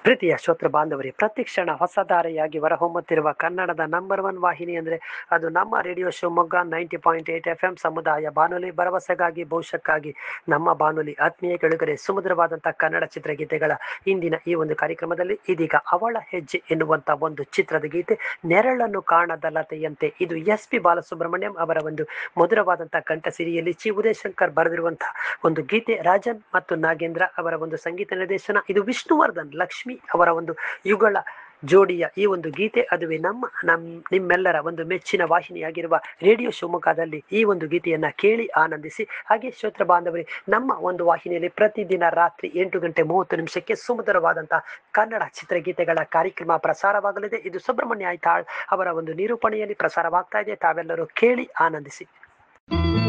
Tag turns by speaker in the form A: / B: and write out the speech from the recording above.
A: ಪ್ರೀತಿಯ ಶ್ರೋತೃ ಬಾಂಧವರೇ ಪ್ರತಿಕ್ಷಣ ಹೊಸಧಾರೆಯಾಗಿ ಹೊರಹೊಮ್ಮುತ್ತಿರುವ ಕನ್ನಡದ ನಂಬರ್ ಒನ್ ವಾಹಿನಿ ಅಂದರೆ ಅದು ನಮ್ಮ radio Shivamogga ninety point eight F M ಸಮುದಾಯ ಬಾನುಲಿ ಭರವಸೆಗಾಗಿ ಭವಿಷ್ಯಕ್ಕಾಗಿ ನಮ್ಮ ಬಾನುಲಿ ಆತ್ಮೀಯ ಕೆಳಗರೆ ಸುಮಧುರವಾದಂತಹ ಕನ್ನಡ ಚಿತ್ರಗೀತೆಗಳ ಇಂದಿನ ಈ ಒಂದು ಕಾರ್ಯಕ್ರಮದಲ್ಲಿ ಇದೀಗ ಅವಳ ಹೆಜ್ಜೆ ಎನ್ನುವಂತ ಒಂದು ಚಿತ್ರದ ಗೀತೆ ನೆರಳನ್ನು ಕಾಣದ ಲತೆಯಂತೆ ಇದು ಎಸ್ ಪಿ ಬಾಲಸುಬ್ರಹ್ಮಣ್ಯಂ ಅವರ ಒಂದು ಮಧುರವಾದಂತಹ ಕಂಠಸಿರಿಯಲ್ಲಿ ಚಿ ಉದಯಶಂಕರ್ ಬರೆದಿರುವಂತಹ ಒಂದು ಗೀತೆ ರಾಜನ್ ಮತ್ತು ನಾಗೇಂದ್ರ ಅವರ ಒಂದು ಸಂಗೀತ ನಿರ್ದೇಶನ ಇದು ವಿಷ್ಣುವರ್ಧನ್ ಲಕ್ಷ್ಮಿ ಅವರ ಒಂದು ಯುಗಳ ಜೋಡಿಯ ಈ ಒಂದು ಗೀತೆ ಅದುವೇ ನಮ್ಮ ನಮ್ ನಿಮ್ಮೆಲ್ಲರ ಒಂದು ಮೆಚ್ಚಿನ ವಾಹಿನಿಯಾಗಿರುವ ರೇಡಿಯೋ ಶಿವಮೊಗ್ಗದಲ್ಲಿ ಈ ಒಂದು ಗೀತೆಯನ್ನ ಕೇಳಿ ಆನಂದಿಸಿ ಹಾಗೆ ಶ್ರೋತ್ರ ಬಾಂಧವರೇ ನಮ್ಮ ಒಂದು ವಾಹಿನಿಯಲ್ಲಿ ಪ್ರತಿದಿನ ರಾತ್ರಿ ಎಂಟು ಗಂಟೆ ಮೂವತ್ತು ನಿಮಿಷಕ್ಕೆ ಸುಮಧುರವಾದಂತಹ ಕನ್ನಡ ಚಿತ್ರಗೀತೆಗಳ ಕಾರ್ಯಕ್ರಮ ಪ್ರಸಾರವಾಗಲಿದೆ ಇದು ಸುಬ್ರಹ್ಮಣ್ಯ ಐತಾಳ್ ಅವರ ಒಂದು ನಿರೂಪಣೆಯಲ್ಲಿ ಪ್ರಸಾರವಾಗ್ತಾ ಇದೆ ತಾವೆಲ್ಲರೂ ಕೇಳಿ ಆನಂದಿಸಿ